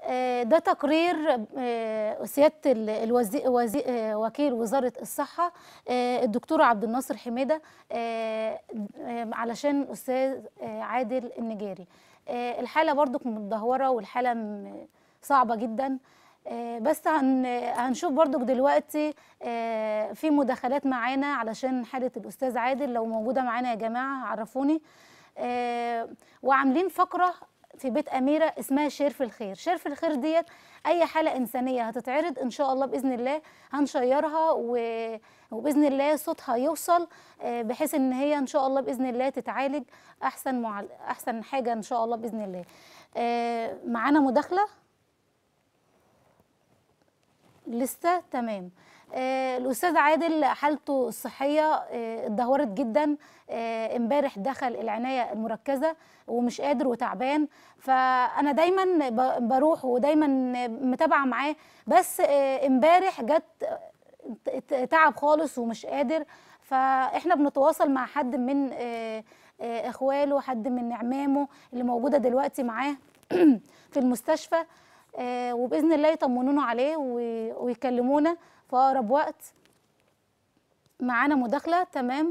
آه، ده تقرير آه، سياده ال- الوزي... وزي... آه، وكيل وزاره الصحه آه، الدكتور عبد الناصر حميده آه، آه، علشان الاستاذ آه، عادل النجاري آه، الحاله برضك متدهوره والحاله م- صعبه جدا آه، بس هن... هنشوف برضك دلوقتي آه، في مداخلات معانا علشان حاله الاستاذ عادل لو موجوده معانا يا جماعه عرفوني آه، وعاملين فقره في بيت أميرة اسمها شير في الخير شير في الخير ديت أي حالة إنسانية هتتعرض إن شاء الله بإذن الله هنشيرها و... وبإذن الله صوتها يوصل آه، بحيث إن هي إن شاء الله بإذن الله تتعالج أحسن معال... أحسن حاجة إن شاء الله بإذن الله آه، معانا مداخلة لسه تمام آه، الاستاذ عادل حالته الصحيه آه، اتدهورت جدا آه، امبارح دخل العنايه المركزه ومش قادر وتعبان فانا دايما ب- بروح ودايما متابعه معاه بس آه، امبارح جت ت- ت- تعب خالص ومش قادر فاحنا بنتواصل مع حد من آه، آه، اخواله حد من عمامه اللي موجوده دلوقتي معاه في المستشفى آه، وباذن الله يطمنونا عليه وي- ويكلمونا في اقرب وقت معانا مداخله تمام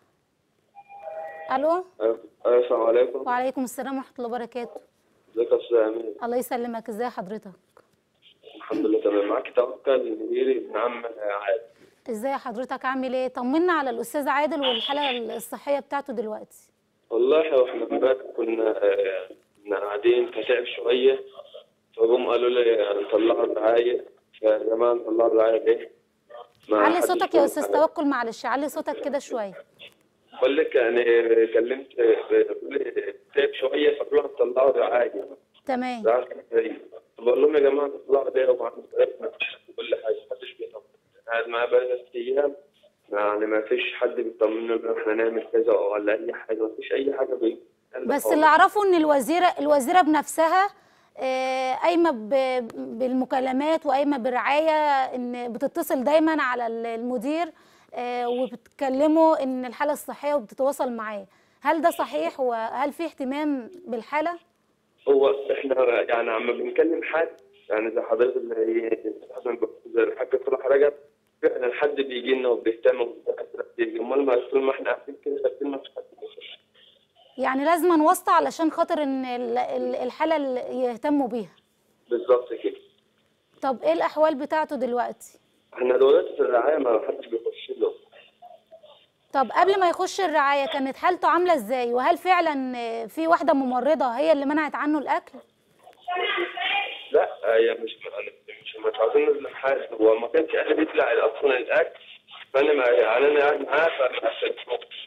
الو أيوة السلام عليكم وعليكم السلام ورحمه الله وبركاته ازيك يا استاذ امين الله يسلمك ازي حضرتك الحمد لله تمام معاك توكل مديري ابن عم عادل ازاي حضرتك عامل ايه طمنا على الاستاذ عادل والحاله الصحيه بتاعته دلوقتي والله واحنا امبارح كنا آه، كنا قاعدين فتعب شويه فجم قالوا لي نطلعوا الرعايه فيا جماعه نطلعوا الرعايه ليه؟ ما علي حدش صوتك يا فيهم استاذ حاجة. توكل معلش علي صوتك كده شويه بقول لك يعني كلمت بقول لي تعب شويه فقالوا لنا نطلعوا الرعايه تمام رعايه صحيه بقول لهم يا جماعه نطلعوا ليه وما عندنا كل حاجه محدش بيطمن قاعد معاه بقى ثلاث ايام يعني ما فيش حد بيطمنا ان احنا نعمل كذا ولا اي حاجه ما فيش اي حاجه بي بس اللي اعرفه ان الوزيره الوزيره بنفسها آه، قايمه ب- بالمكالمات وقايمه برعايه ان بتتصل دايما على ال- المدير آه، وبتكلمه ان الحاله الصحيه وبتتواصل معاه هل ده صحيح وهل في اهتمام بالحاله هو احنا يعني عم بنكلم حد يعني زي حضرتك اللي مثلا زي الحاج صلاح رجب فعلا حد بيجي لنا وبيهتم والدكاتره بتيجي امال ما طول ما احنا قاعدين كده ساكتين ما فيش حد بيخش يعني لازما واسطه علشان خاطر ان ال- ال- الحاله اللي يهتموا بيها بالظبط كده طب ايه الاحوال بتاعته دلوقتي احنا دلوقتي في الرعايه ما حدش بيخش له طب قبل ما يخش الرعايه كانت حالته عامله ازاي وهل فعلا آه، في واحده ممرضه هي اللي منعت عنه الاكل لا هي مش مش مش عاوزين نظلم حد هو ما كانش قادر يطلع اصلا الاكل فانا ما يعني انا قاعد معاه فما أكلتوش.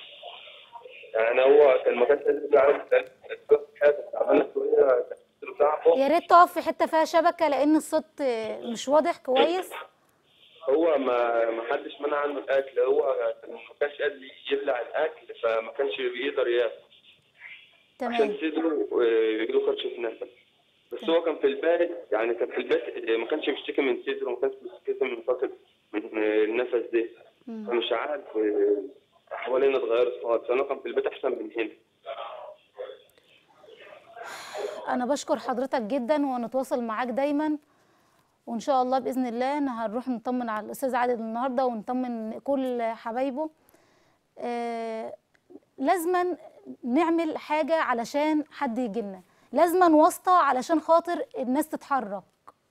يعني هو كان ما كانش قادر يطلع الاكل حاجه تعبانه شويه كان تعبه يا ريت تقف في حته فيها شبكه لان الصوت آه، مش واضح كويس هو ما ما حدش منع عنه الاكل هو كان ما كانش قادر يبلع الاكل فما كانش بيقدر ياكل عشان تمام صدره بيجي له خدش في نفس بس هو كان في البيت يعني كان في البيت ما كانش بيشتكي من صدره ما كانش بيشتكي من فقد من النفس ده فمش عارف احوالنا اتغيرت خالص انا كان في البيت احسن من هنا انا بشكر حضرتك جدا ونتواصل معاك دايما وان شاء الله باذن الله أنا هنروح نطمن على الاستاذ عادل النهارده ونطمن كل حبايبه آه لازما نعمل حاجه علشان حد يجي لنا لازما واسطه علشان خاطر الناس تتحرك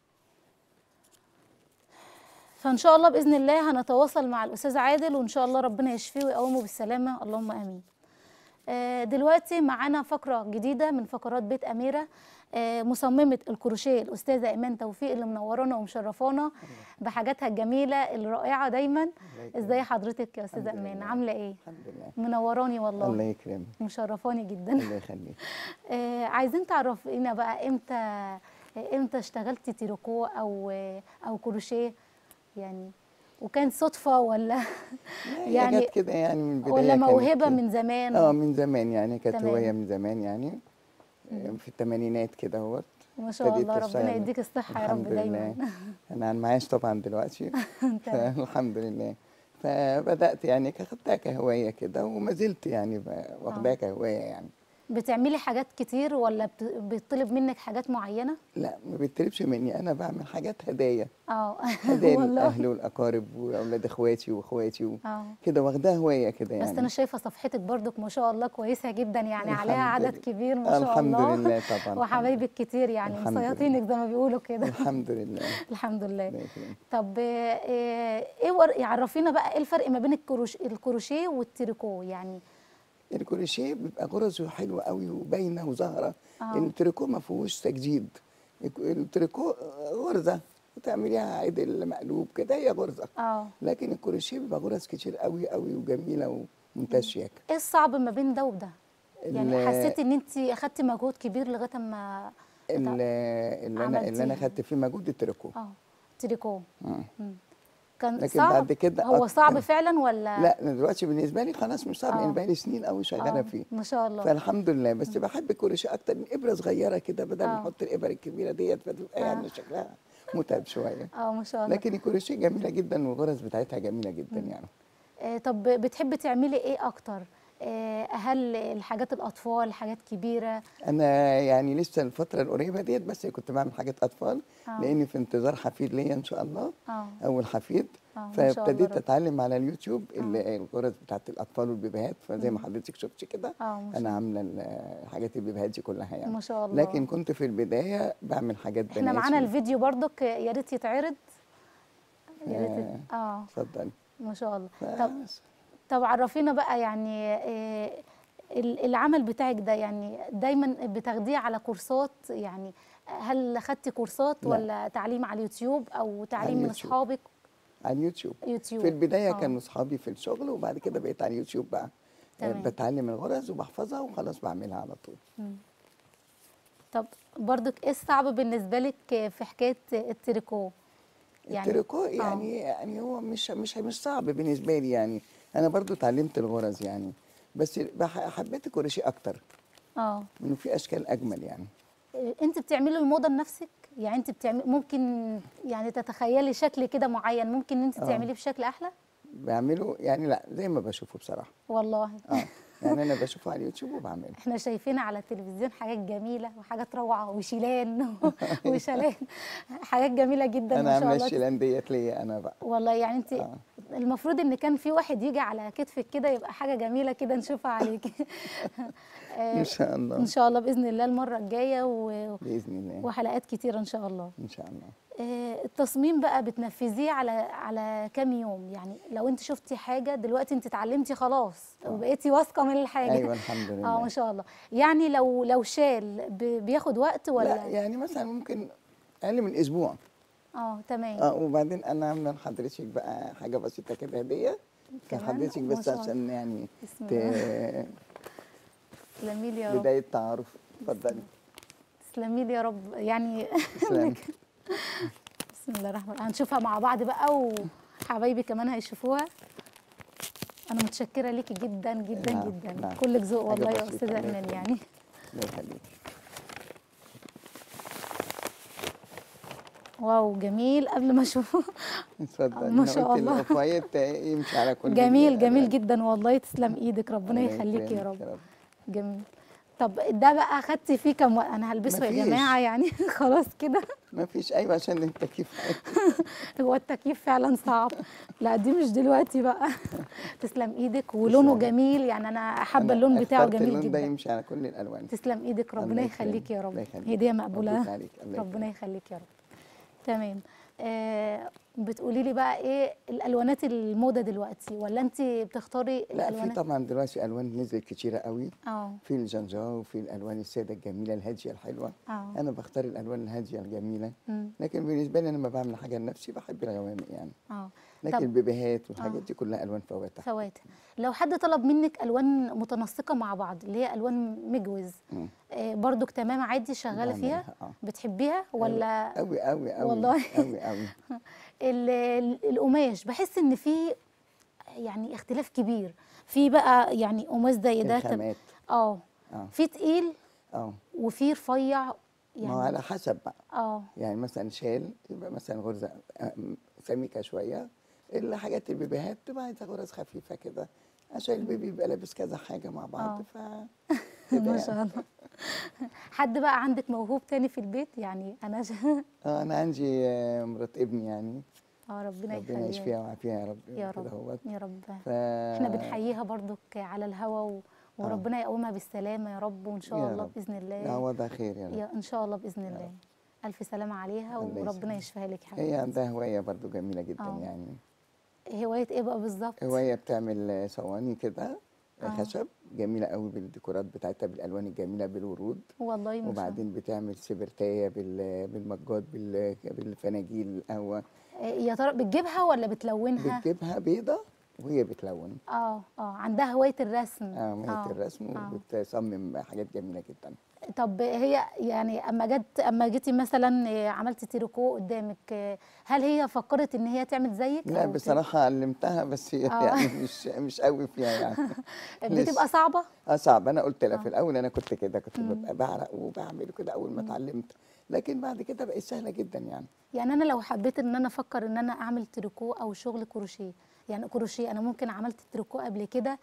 فان شاء الله باذن الله هنتواصل مع الاستاذ عادل وان شاء الله ربنا يشفيه ويقومه بالسلامه اللهم امين آه، دلوقتي معانا فقرة جديدة من فقرات بيت أميرة آه، مصممة الكروشيه الأستاذة إيمان توفيق اللي منورانا ومشرفانا بحاجاتها الجميلة الرائعة دايما ازاي حضرتك يا أستاذة الحمد إيمان لله. عاملة إيه؟ الحمد لله منوراني الله والله يكرمك مشرفاني جدا الله يخليك آه، عايزين تعرفينا بقى امتى امتى اشتغلتي تيروكو او او كروشيه يعني وكان صدفة ولا هي يعني جت كده يعني من البدايه ولا كانت موهبة كده. من زمان اه من زمان يعني كانت تمام. هوايه من زمان يعني آه، في الثمانينات كده اهوت ما شاء ابتديت الله ربنا أشتغل. يديك الصحة يا رب الحمد لله دايما انا على المعاش طبعا دلوقتي تمام. الحمد لله فبدات يعني خدتها كهوايه كده وما زلت يعني ب- واخداها كهوايه يعني بتعملي حاجات كتير ولا بت- بيطلب منك حاجات معينه لا ما بيطلبش مني انا بعمل حاجات هدايا اه هدايا والله للاهل والاقارب واولاد اخواتي واخواتي و- اه كده واخداها هوايه كده يعني بس انا شايفه صفحتك برضك ما شاء الله كويسه جدا يعني عليها الحمد عدد لله. كبير ما شاء الحمد الله لله طبعا وحبايبك كتير يعني الحمد لله. مسيطينك زي ما بيقولوا كده الحمد لله الحمد لله الله يكرمك. طب آه، آه، ايه ور... يعرفينا بقى ايه الفرق ما بين الكروش... الكروشيه والتريكو يعني الكروشيه بيبقى غرزه حلوه قوي وباينه وظاهره آه. التريكو ما فيهوش تجديد الك- التريكو غرزه وتعمليها عدل مقلوب كده هي غرزه اه لكن الكروشيه بيبقى غرز كتير قوي قوي وجميله ومنتهى الشياكه ايه الصعب ما بين ده وده يعني ال- حسيتي ان انت اخدتي مجهود كبير لغايه ما ال- اللي انا اللي انا عملتيها. خدت فيه مجهود التريكو اه تريكو مم. مم. كان لكن صعب بعد كده هو صعب أكتر. فعلا ولا لا أنا دلوقتي بالنسبه لي خلاص مش صعب آه. لان بقالي سنين قوي شغاله آه، فيه ما شاء الله فالحمد لله بس بحب الكروشيه اكتر من ابره صغيره كده بدل ما آه. نحط الابر الكبيره ديت فتبقى يعني آه. شكلها متعب شويه اه ما شاء الله لكن الكروشيه جميله جدا والغرز بتاعتها جميله جدا يعني آه طب بتحبي تعملي ايه اكتر آه هل الحاجات الاطفال حاجات كبيره انا يعني لسه الفتره القريبه ديت بس كنت بعمل حاجات اطفال آه. لاني في انتظار حفيد ليا ان شاء الله اه اول حفيد آه، ما شاء الله فابتديت رب. اتعلم على اليوتيوب اللي الغرز بتاعت الاطفال والبيبيهات فزي ما حضرتك شفتي كده اه ما شاء انا عامله ال- حاجات البيبيهات دي كلها يعني ما شاء الله لكن كنت في البدايه بعمل حاجات احنا بنات معانا و- الفيديو برضك يا ريت يتعرض يا ريت اه اتفضلي ما شاء الله طب بس. طب عرفينا بقى يعني آه، ال- العمل بتاعك ده يعني دايما بتاخديه على كورسات يعني هل خدتي كورسات لا. ولا تعليم على اليوتيوب او تعليم من اليوتيوب. اصحابك على اليوتيوب يوتيوب في البدايه آه. كانوا اصحابي في الشغل وبعد كده بقيت على اليوتيوب بقى آه، تمام. بتعلم الغرز وبحفظها وخلاص بعملها على طول طب برضك ايه الصعب بالنسبه لك في حكايه التريكو يعني التريكو يعني يعني هو مش مش مش صعب بالنسبه لي يعني انا برضو اتعلمت الغرز يعني بس بح- حبيت الكروشيه اكتر اه انه في اشكال اجمل يعني إيه، انت بتعملي الموضه لنفسك يعني انت بتعمل ممكن يعني تتخيلي شكل كده معين ممكن ان انت آه. تعمليه بشكل احلى بعمله يعني لا زي ما بشوفه بصراحه والله اه يعني انا بشوفه على اليوتيوب وبعمله احنا شايفين على التلفزيون حاجات جميله وحاجات روعه وشيلان وشلان حاجات جميله جدا انا ما شاء عامله الله الشيلان ديت ليا انا بقى والله يعني انت آه. المفروض ان كان في واحد يجي على كتفك كده يبقى حاجه جميله كده نشوفها عليكي آه، ان شاء الله ان شاء الله باذن الله المره الجايه و... باذن الله وحلقات كتيره ان شاء الله ان شاء الله آه، التصميم بقى بتنفذيه على على كام يوم يعني لو انت شفتي حاجه دلوقتي انت اتعلمتي خلاص وبقيتي واثقه من الحاجه ايوه الحمد لله اه ما شاء الله يعني لو لو شال ب- بياخد وقت لا ولا يعني مثلا ممكن اقل من اسبوع اه تمام اه وبعدين انا عامله لحضرتك بقى حاجه بسيطه كده هديه كمان؟ لحضرتك ما بس شاء الله. عشان يعني بسم ت... الله تسلمي لي يا رب بدايه تعارف اتفضلي تسلمي لي يا رب يعني تسلمي بسم الله الرحمن الرحيم هنشوفها مع بعض بقى وحبايبي كمان هيشوفوها انا متشكره ليكي جدا جدا نعم، جدا نعم. كلك ذوق حاجة والله يا بسيطة، استاذه الله ايمان يخليك. يعني الله يخليك واو جميل قبل ما اشوفه اتفضلي ما أنا شاء قلت الله. الأوفايت يمشي على كل جميل ال- جميل جدا والله تسلم ايدك ربنا الله يخليك يا يكرمك رب جميل طب ده بقى خدتي فيه كام وقت انا هلبسه يا مفيش. جماعه يعني خلاص كده ما فيش ايوه عشان التكييف هو التكييف فعلا صعب لا دي مش دلوقتي بقى تسلم ايدك ولونه تسلم. جميل يعني انا حابه أنا اللون بتاعه اخترت جميل اللون ده جدا يمشي على كل الالوان تسلم ايدك ربنا الله يخليك يكرمك. يا رب الله يخليك. هديه مقبوله مبروك عليك. الله ربنا يكرمك. يخليك يا رب تمام آه بتقولي لي بقى ايه الالوانات الموضه دلوقتي ولا انت بتختاري لا في الالوانات طبعا دلوقتي الوان نزلت كتيره قوي اه في الجنجا وفي الالوان الساده الجميله الهاديه الحلوه اه انا بختار الالوان الهاديه الجميله مم. لكن بالنسبه لي انا لما بعمل حاجه لنفسي بحب الغوامق يعني اه لكن طب البيبيهات والحاجات آه. دي كلها الوان فواتح فواتح لو حد طلب منك الوان متناسقه مع بعض اللي هي الوان مجوز مم. آه برضك تمام عادي شغاله فيها بعملها، اه بتحبيها ولا قوي قوي قوي والله. قوي قوي ال- ال- القماش بحس ان في يعني اختلاف كبير في بقى يعني قماش زي ده طب- الخامات اه اه في تقيل اه وفي رفيع ما هو يعني على حسب بقى اه يعني مثلا شال يبقى مثلا غرزه آه، سميكه شويه الحاجات البيبيهات تبقى عايزه غرز خفيفه كده عشان البيبي يبقى لابس كذا حاجه مع بعض آه. ف كده ما يعني. شاء الله حد بقى عندك موهوب تاني في البيت يعني انا ش... اه انا عندي آه، مرات ابني يعني اه ربنا ربنا يخليها يشفيها ويعافيها يا رب يا كده رب اهوت. يا رب ف... احنا بنحييها برضك على الهوا و... وربنا يقومها بالسلامه يا رب وان شاء يا الله رب. باذن الله يعوضها خير يا رب يا ان شاء الله باذن الله الف سلامه عليها الله وربنا يسلمك. يشفيها لك هي حبيبتي عندها هوايه برضو جميله جدا آه. يعني هوايه ايه بقى بالظبط هوايه بتعمل آه، صواني كده آه، آه. خشب جميله قوي بالديكورات بتاعتها بالالوان الجميله بالورود والله ما شاء الله وبعدين بتعمل سبرتايه بال- بالمجات بال- بالفناجيل القهوه إيه يا ترى بتجيبها ولا بتلونها بتجيبها بيضه وهي بتلون اه اه عندها هوايه الرسم اه مهنه الرسم آه. وبتصمم حاجات جميله جدا طب هي يعني اما جت اما جيتي مثلا إيه، عملتي تيروكو قدامك إيه، هل هي فكرت ان هي تعمل زيك لا أو ت- بصراحه علمتها بس هي آه. يعني مش مش قوي فيها يعني بتبقى لسه. صعبه اه صعب انا قلت لها آه. في الاول انا كنت كده كنت ببقى بعرق وبعمل كده اول ما اتعلمت لكن بعد كده بقت سهله جدا يعني يعني انا لو حبيت ان انا افكر ان انا اعمل تريكو او شغل كروشيه يعني كروشيه انا ممكن عملت تريكو قبل كده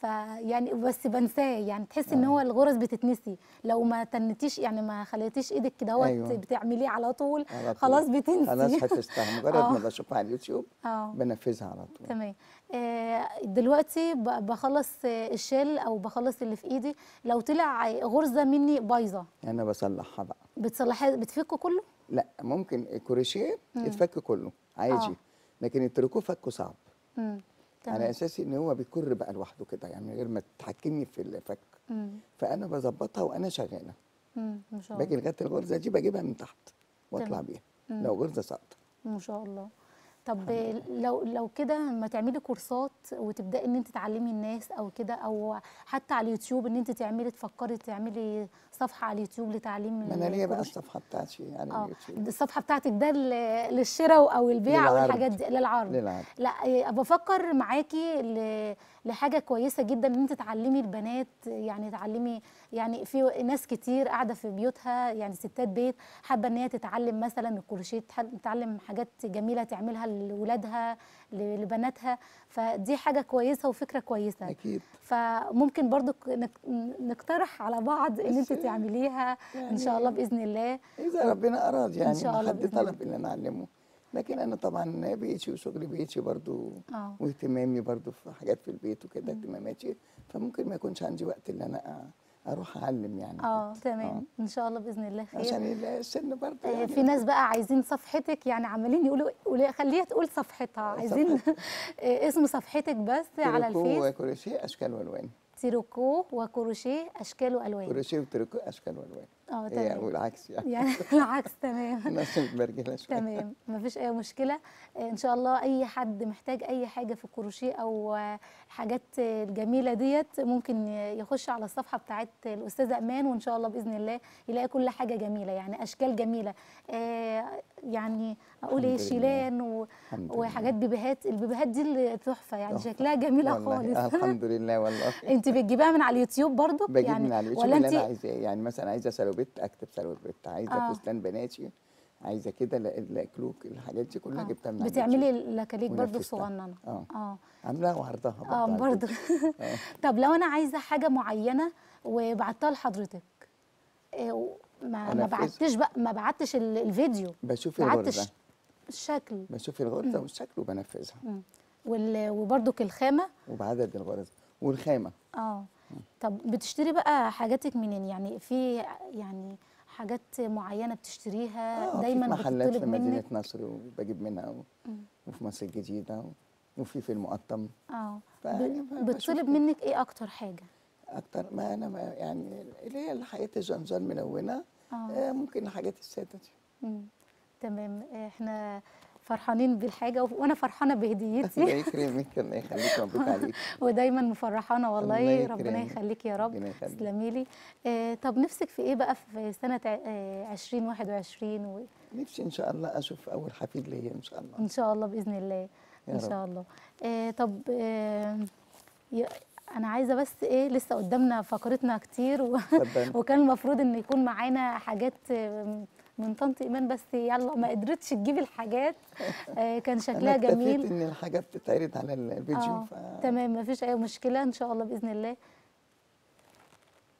فيعني بس بنساه يعني تحس ان آه. هو الغرز بتتنسي لو ما تنتيش يعني ما خليتيش ايدك كده أيوة. أيوة. بتعمليه على طول على طول. خلاص بتنسي خلاص حفظتها مجرد آه. ما بشوفها على اليوتيوب اه بنفذها على طول تمام آه دلوقتي ب- بخلص آه، الشال او بخلص اللي في ايدي لو طلع غرزه مني بايظه انا بصلحها بقى بتصلحي بتفكه كله لا ممكن الكروشيه يتفك كله عادي آه. لكن التريكو فكه صعب امم على تمام اساس ان هو بيكر بقى لوحده كده يعني من غير ما تتحكمي في الفك امم فانا بظبطها وانا شغاله امم ما شاء الله باجي لغايه الغرزه دي بجيبها من تحت واطلع تمام. بيها مم. لو غرزه ساقطه ما شاء الله طب لو لو كده ما تعملي كورسات وتبداي ان انت تعلمي الناس او كده او حتى على اليوتيوب ان انت تعملي تفكري تعملي صفحه على اليوتيوب لتعليم ما انا ليا بقى الكروشيه. الصفحه بتاعتي على اه اليوتيوب الصفحه بتاعتك ده ل- للشراء او البيع او للعرض. الحاجات دي للعرض للعرض لا إيه، بفكر معاكي ل- لحاجه كويسه جدا ان انت تعلمي البنات يعني تعلمي يعني في ناس كتير قاعده في بيوتها يعني ستات بيت حابه ان هي تتعلم مثلا الكروشيه تح- تتعلم حاجات جميله تعملها لاولادها ل- لبناتها فدي حاجه كويسه وفكره كويسه اكيد فممكن برضو نك- نقترح على بعض ان انت بس تعمليها ان شاء الله باذن الله اذا ربنا اراد يعني شاء ما الله حد بإذن طلب ان انا اعلمه لكن انا طبعا بيتي وشغل بيتي برضو اه واهتمامي برضو في حاجات في البيت وكده اهتماماتي فممكن ما يكونش عندي وقت ان انا أ- اروح اعلم يعني اه كده. تمام ان شاء الله باذن الله خير عشان السن برضو آه، يعني في ناس بقى عايزين صفحتك يعني عمالين يقولوا قولي خليها تقول صفحتها عايزين آه، اسم صفحتك بس على تريكو الفيس وكروشيه اشكال والوان تيروكو وكروشيه اشكال والوان كروشيه وتريكو اشكال والوان اه هي تمام والعكس يعني يعني العكس تمام الناس متبرجله شويه تمام مفيش اي مشكله آه، ان شاء الله اي حد محتاج اي حاجه في الكروشيه او آه، الحاجات آه، الجميله ديت ممكن ي- يخش على الصفحه بتاعت الاستاذه امان وان شاء الله باذن الله يلاقي كل حاجه جميله يعني اشكال جميله آه، يعني اقول ايه الحمد لله. شيلان و... الحمد لله. وحاجات بيبيهات البيبيهات دي اللي تحفه يعني تحفة. شكلها جميله والله خالص الحمد لله والله انت بتجيبها من على اليوتيوب برضو بجيب يعني من على اليوتيوب ولا اللي انا انت عايزاه يعني مثلا عايزه سلوبيت اكتب سلوبيت عايزه آه. فستان بناتي عايزه كده ال- الكلوك الحاجات دي كلها آه. جبتها من على بتعملي اليوتيوب. لكاليك برضو ونفذتها. صغننه اه اه عاملاها وعرضها برضه اه على برضو الفيديو. آه. طب لو انا عايزه حاجه معينه وبعتها لحضرتك إيه، و- ما ما أنفذها. بعتش بقى ما بعتش ال- الفيديو بشوف بعت الغرزه الش- الشكل بشوف الغرزه والشكل وبنفذها مم. وال- وبرضك الخامه وبعدد الغرز والخامه اه طب بتشتري بقى حاجاتك منين يعني في يعني حاجات معينه بتشتريها اه دايما في محلات في بتطلب مدينه منك نصر وبجيب منها و... وفي مصر الجديده و... وفي في المقطم اه فيعني ب- ب- بشوف بتطلب كده. منك ايه اكتر حاجه اكتر ما انا ما يعني اللي هي الحياه الجنجال ملونه اه آه ممكن الحاجات الساده دي مم. تمام احنا فرحانين بالحاجه و- وانا فرحانه الله بهديتي يكرمك الله يخليك مبروك عليك ودايما مفرحانه الله والله ربنا يكرمك. يخليك يا رب ربنا يخليك. تسلمي لي آه طب نفسك في ايه بقى في سنه ع- آه 2021 وان نفسي ان شاء الله اشوف اول حفيد ليا ان شاء الله شاء الله باذن الله يا ان رب. شاء الله آه طب آه ي- انا عايزه بس ايه لسه قدامنا فقرتنا كتير و... اتفضل وكان المفروض ان يكون معانا حاجات آه، من طنط ايمان بس يلا ما قدرتش تجيب الحاجات آه كان شكلها انا اكتفيت جميل ان الحاجه بتتعرض على الفيديو اه ف... تمام مفيش اي مشكله ان شاء الله باذن الله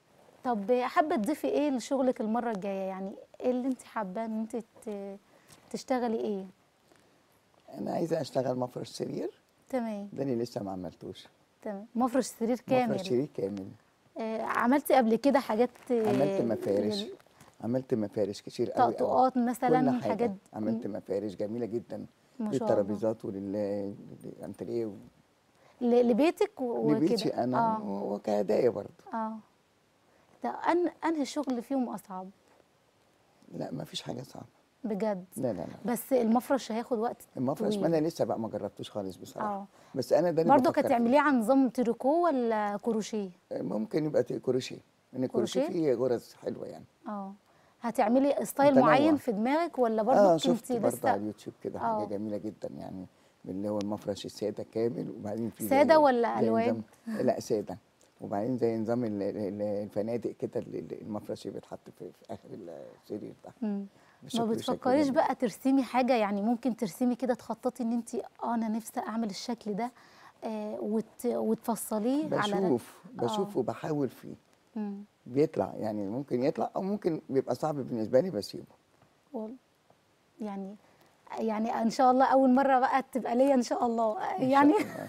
طب حابه تضيفي ايه لشغلك المره الجايه يعني ايه اللي انت حابه ان انت ت- تشتغلي ايه انا عايزه اشتغل مفرش سرير تمام ده اللي لسه ما عملتوش تمام مفرش سرير كامل مفرش سرير كامل آه عملتي قبل كده حاجات آه، عملت مفارش لل- عملت مفارش كتير قوي قوي. طقطقات مثلا كل حاجة. حاجات عملت مفارش جميله جدا ما شاء الله للترابيزات وللانتريه و- ل- لبيتك و- لبيتي وكده انا اه و- وكهدايا برضه اه ده أن انهي شغل فيهم اصعب لا ما فيش حاجه صعبه بجد لا لا لا بس المفرش هياخد وقت المفرش ما طويل. انا لسه بقى ما جربتوش خالص بصراحه اه بس انا ده اللي برضه بفكر فيه. هتعمليه عن نظام تريكو ولا كروشيه ممكن يبقى ت- كروشيه لان الكروشيه كروشيه؟ فيه غرز حلوه يعني اه هتعملي ستايل متنوع. معين في دماغك ولا برضه اه انت شفت برضه على لسه اليوتيوب كده آه. حاجه جميله جدا يعني اللي هو المفرش الساده كامل وبعدين في سادة زي- ولا زي ألوان؟ نظام- لا ساده وبعدين زي نظام ال- ال- الفنادق كده اللي- اللي المفرش اللي بيتحط في, في اخر السرير ده مم. ما بشكل- شكل بتفكريش جميل. بقى ترسمي حاجه يعني ممكن ترسمي كده تخططي ان انت اه انا نفسي اعمل الشكل ده آه وت... وتفصليه على بشوف بشوف آه. وبحاول فيه مم. بيطلع يعني ممكن يطلع او ممكن بيبقى صعب بالنسبه لي بسيبه وال- يعني يعني ان شاء الله اول مره بقى تبقى ليا ان شاء الله إن شاء يعني الله.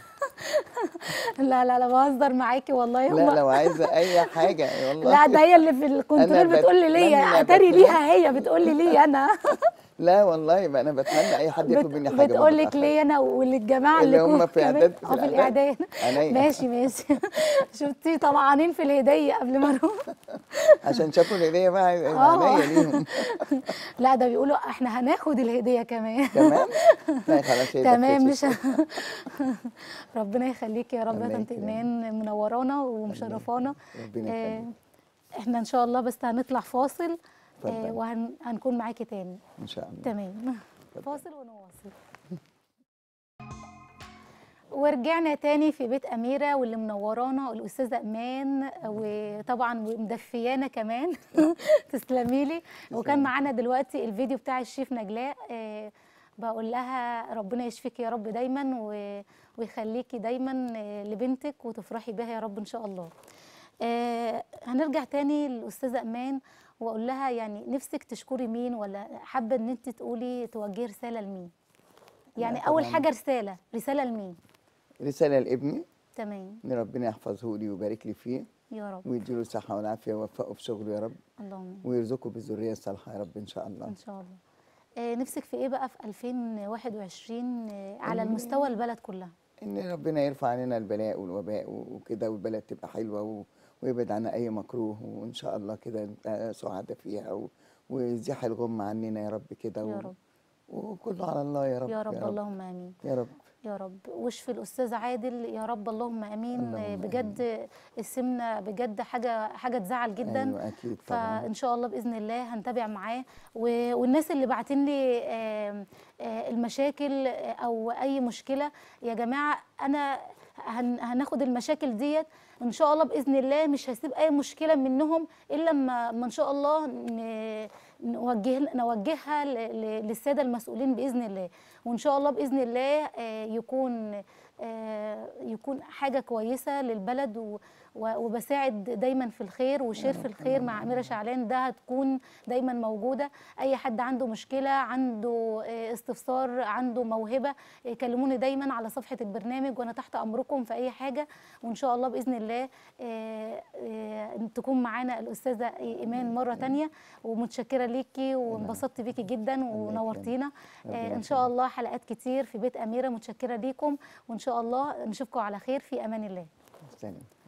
لا لا لا بهزر معاكي والله لا هو لو عايزه اي حاجه والله لا ده هي اللي في الكنترول بت- بتقول لي أنا ليا اللي اتاري بتمنى- ليها هي بتقول لي ليا انا لا والله ما انا بتمنى اي حد يطلب مني حاجه ما بتقول لك بتأخر. ليا انا وللجماعه اللي اللي هم في كمان- إعداد- في اه في الإعداد. الاعداد عينيا. ماشي ماشي شفتي طمعانين في الهديه قبل ما اروح عشان شافوا الهديه بقى آه. عينيا ليهم لا ده بيقولوا احنا هناخد الهديه كمان تمام لا خلاص هي تمام دفعت مش ربنا يخليكي يا رب يا الله طنط يكرمك. ايمان منورانا ومشرفانا ربنا آه، يخليك احنا ان شاء الله بس هنطلع فاصل اتفضل. وهنكون معاكي تاني ان شاء الله تمام فاصل ونواصل ورجعنا تاني في بيت أميرة واللي منورانا الأستاذة إيمان وطبعا مدفيانا كمان تسلمي لي وكان معانا دلوقتي الفيديو بتاع الشيف نجلاء آه، بقول لها ربنا يشفيكي يا رب دايما و- ويخليكي دايما آه، لبنتك وتفرحي بها يا رب إن شاء الله آه، هنرجع تاني للأستاذة إيمان وأقول لها يعني نفسك تشكري مين ولا حابة إن أنت تقولي توجهي رسالة لمين يعني لا أول طبعاً. حاجة رسالة رسالة لمين رساله لابني تمام ان ربنا يحفظه لي ويبارك لي فيه يا رب ويديله الصحه والعافيه ويوفقه في شغله يا رب اللهم ويرزقه بالذريه الصالحه يا رب ان شاء الله ان شاء الله آه نفسك في ايه بقى في 2021 آه على المستوى البلد كلها ان ربنا يرفع عننا البلاء والوباء وكده والبلد تبقى حلوه و- ويبعد عنا اي مكروه وان شاء الله كده نبقى سعداء فيها و- ويزيح الغم عننا يا رب كده يا و- رب. وكله على الله يا رب يا رب اللهم امين يا رب يا رب واشفي الاستاذ عادل يا رب اللهم امين اللهم آه آمين. بجد السمنه بجد حاجه حاجه تزعل جدا ايوه اكيد طبعا فان شاء الله باذن الله هنتابع معاه و- والناس اللي باعتين لي آم، آه، المشاكل آه، او اي مشكله يا جماعه انا هن- هناخد المشاكل ديت ان شاء الله باذن الله مش هسيب اي مشكله منهم الا لما ما ان شاء الله ن- نوجه نوجهها ل- ل- للساده المسؤولين باذن الله وان شاء الله باذن الله آه، يكون آه، يكون حاجه كويسه للبلد و- و- وبساعد دايما في الخير وشير في الخير مع اميره شعلان ده هتكون دايما موجوده اي حد عنده مشكله عنده آه، استفسار عنده موهبه آه، كلموني دايما على صفحه البرنامج وانا تحت امركم في اي حاجه وان شاء الله باذن الله آه، آه، تكون معانا الاستاذه ايمان مره تانية ومتشكره ليكي وانبسطت بيكي جدا ونورتينا آه، ان شاء الله حلقات كتير في بيت اميره متشكره ليكم وان شاء الله نشوفكم على خير في امان الله سلام